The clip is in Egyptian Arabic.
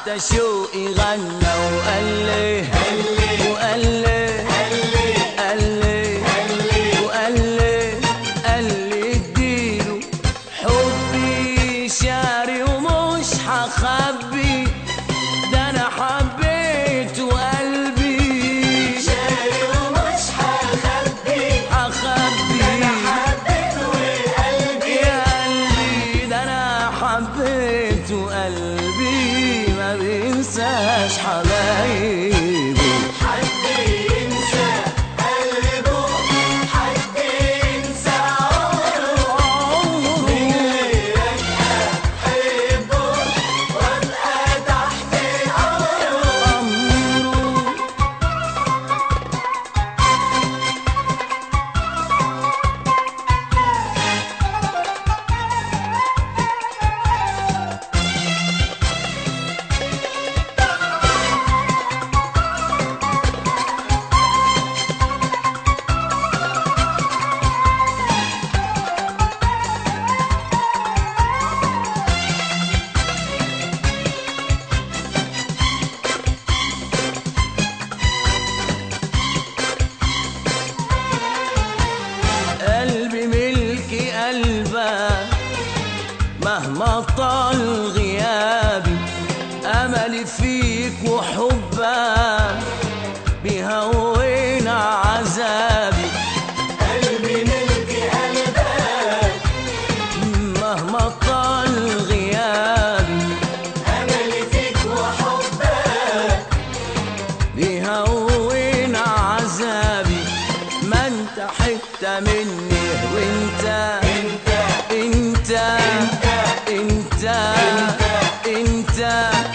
حتى شوقي غنى وقال لي وقال لي قال لي وقال لي قال لي اديله حبي شاري ومش هخبي ده انا حبيت وقلبي شاري ومش هخبي هخبي انا حبيت وقلبي يا قلبي ده انا حبيت وقلبي ما بينساش حبايبه حد ينسى قلبه حد ينسى عمره عمره غيرك احبه وابقى تحت امره عمره قلبي ملكي قلبك مهما طال غيابي املي فيك وحبك بيهون عذابي قلبي ملك قلبك مهما طال غيابي املي فيك وحبك بيهون عذابي ما انت حتة مني وانت انت انت انت انت, انت